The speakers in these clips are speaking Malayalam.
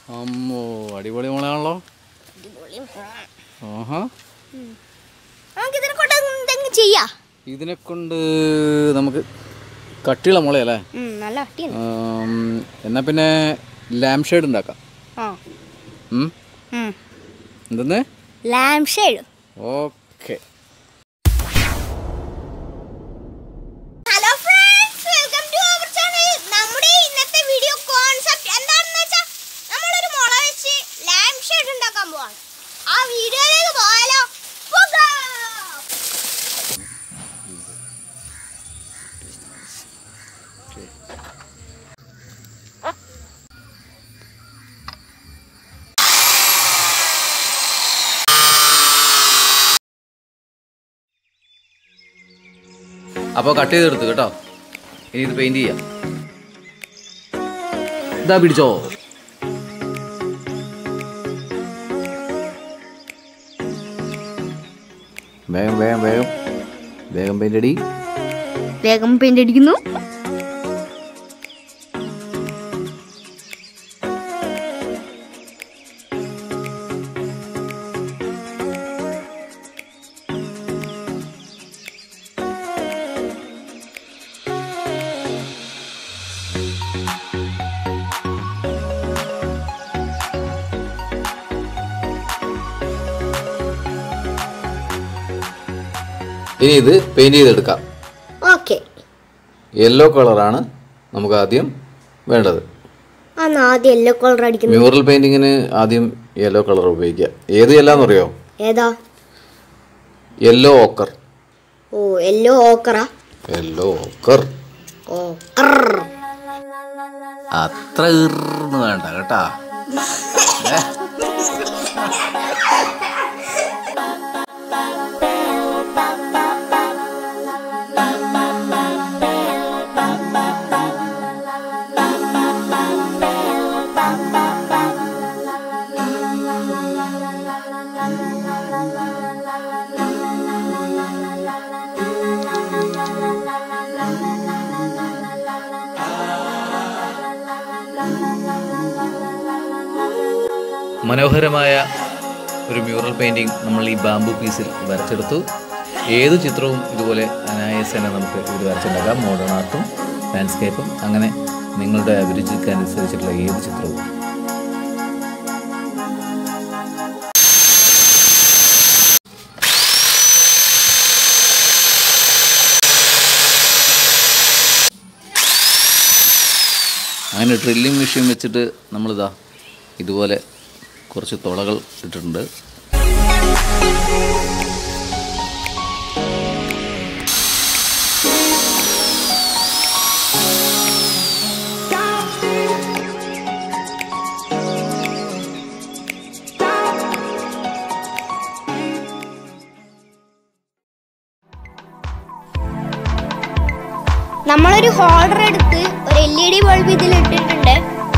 അമ്മോ അടിപൊളി മോളാണല്ലോ ആഹാ നമുക്ക് ഇതിനെ കൊണ്ട് എന്തെങ്കിലും ചെയ്യാ ഇതിനെ കൊണ്ട് നമുക്ക് കട്ടിയുള്ള മുളയല്ലേ നല്ല അട്ടിയാണ് ആം, എന്നാ പിന്നെ ലാംപ് ഷെയ്ഡ് ഉണ്ടാക്കാം ആ ഉം? എന്തെന്ന് lamp shade okay hello friends welcome to our channel നമ്മുടെ ഇന്നത്തെ വീഡിയോ കോൺസെപ്റ്റ് എന്താണെന്ന് വെച്ചാൽ നമ്മളൊരു മുള വെച്ച് ലാംപ് ഷെയ്ഡ് ഉണ്ടാക്കാൻ പോവാണ് ആ വീഡിയോയിലേക്ക് പോയാലോ പോകാം അപ്പോൾ കട്ട് ചെയ്തെടുത്ത് കേട്ടോ ഇനി ഇത് പെയിന്റ് ചെയ്യാം ഇതാ പിടിച്ചോ വേഗം വേഗം വേഗം വേഗം പെയിന്റ് അടി വേഗം പെയിന്റ് അടിക്കുന്നു ഇനി ഇത് പെയിന്റ് ചെയ്തെടുക്കാം ഓക്കെ യെല്ലോ കളറാണ് നമുക്ക് ആദ്യം വേണ്ടത് അന്ന് ആദ്യം യെല്ലോ കളർ അടിക്കുന്നു മ്യൂറൽ പെയിന്റിങ്ങിന് ആദ്യം യെല്ലോ കളർ ഉപയോഗിക്കുക ഏത് യെല്ലാന്ന് അറിയോ ഏതാ യെല്ലോ ഓക്കർ ഓ യെല്ലോ ഓക്കറാ യെല്ലോ ഓക്കർ ഓക്കർ അത്ര ഇർന്ന് വേണ്ട കേട്ടാ ഏ? മനോഹരമായ ഒരു മ്യൂറൽ പെയിൻറ്റിങ് നമ്മൾ ഈ ബാംബു പീസിൽ വരച്ചെടുത്തു ഏത് ചിത്രവും ഇതുപോലെ അനായാസേന നമുക്ക് ഇത് വരച്ചുണ്ടാക്കാം മോഡേൺ ആർട്ടും ലാൻഡ്സ്കേപ്പും അങ്ങനെ നിങ്ങളുടെ അഭിരുചിക്ക് അനുസരിച്ചിട്ടുള്ള ഏത് ചിത്രവും അങ്ങനെ ഡ്രില്ലിംഗ് മെഷീൻ വെച്ചിട്ട് നമ്മളിതാ ഇതുപോലെ കുറച്ച് തുളകൾ ഇട്ടിട്ടുണ്ട് നമ്മളൊരു ഹോൾഡർ എടുത്ത് ഒരു എൽ ഇ ഡി ബൾബ് ഇതിൽ ഇട്ടിട്ടുണ്ട്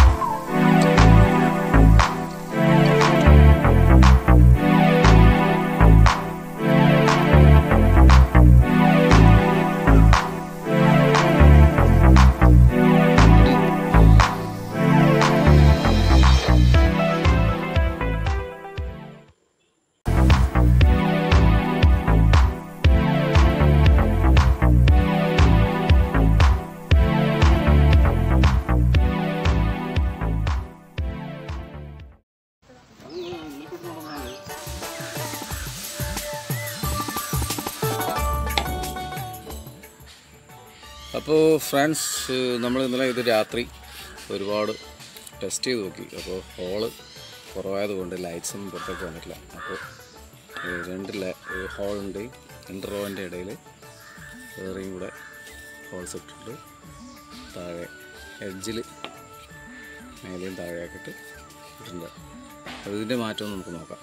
അപ്പോൾ ഫ്രണ്ട്സ് നമ്മൾ ഇന്നലെ ഇത് രാത്രി ഒരുപാട് ടെസ്റ്റ് ചെയ്ത് നോക്കി അപ്പോൾ ഹോള് കുറവായതുകൊണ്ട് ലൈറ്റ്സൊന്നും പുറത്തേക്ക് വന്നിട്ടില്ല അപ്പോൾ ഈ രണ്ട് ഹോളിൻ്റെയും രണ്ട് റോവിൻ്റെ ഇടയിൽ വേറെയും കൂടെ ഹോൾസ് ഇട്ടിട്ട് താഴെ എഡ്ജിൽ മേലെയും താഴെയാക്കിയിട്ട് ഇട്ടിട്ടുണ്ട് അപ്പോൾ ഇതിൻ്റെ മാറ്റം നമുക്ക് നോക്കാം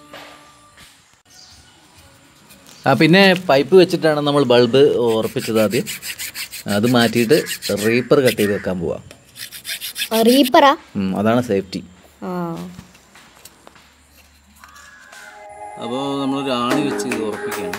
ആ പിന്നെ പൈപ്പ് വെച്ചിട്ടാണ് നമ്മൾ ബൾബ് ഉറപ്പിച്ചത് ആദ്യം അത് മാറ്റിയിട്ട് റീപ്പർ കട്ട് ചെയ്ത് വെക്കാൻ പോവാം റീപ്പറാ ഉം, അതാണ് സേഫ്റ്റി ആ അപ്പോൾ നമ്മളൊരു ആണി വെച്ച് ഇത് ഉറപ്പിക്കുകയാണ്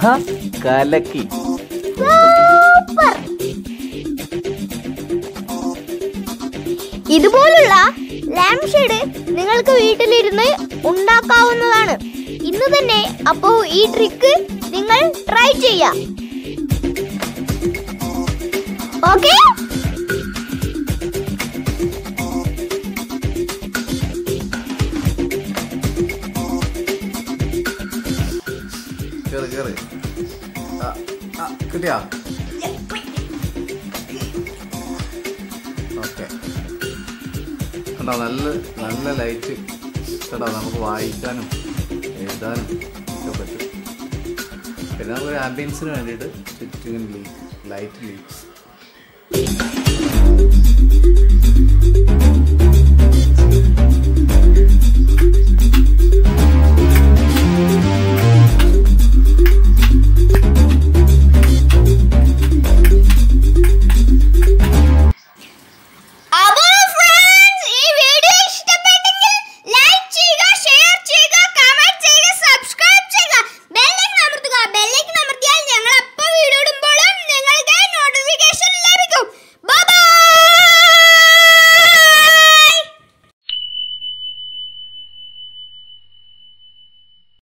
ആഹാ കലക്കി സൂപ്പർ ഇതുപോലുള്ള ലാമ്പ് ഷെയ്ഡ് നിങ്ങൾക്ക് വീട്ടിലിരുന്ന് ഉണ്ടാക്കാവുന്നതാണ് ഇന്ന് തന്നെ അപ്പോ ഈ ട്രിക്ക് നിങ്ങൾ ട്രൈ ചെയ്യാം ഓക്കെ കേറ് കേറ് ആ, ആ, കിട്ടിയാ ഓക്കെ കണ്ടോ നല്ല നല്ല ലൈറ്റ് കേട്ടോ നമുക്ക് വായിക്കാനും എഴുതാനും ഒക്കെ പറ്റും പിന്നെ നമുക്കൊരു ആംബിയൻസിന് വേണ്ടിയിട്ട് ചുറ്റും ലീക്ക് ലൈറ്റ് ലീക്സ്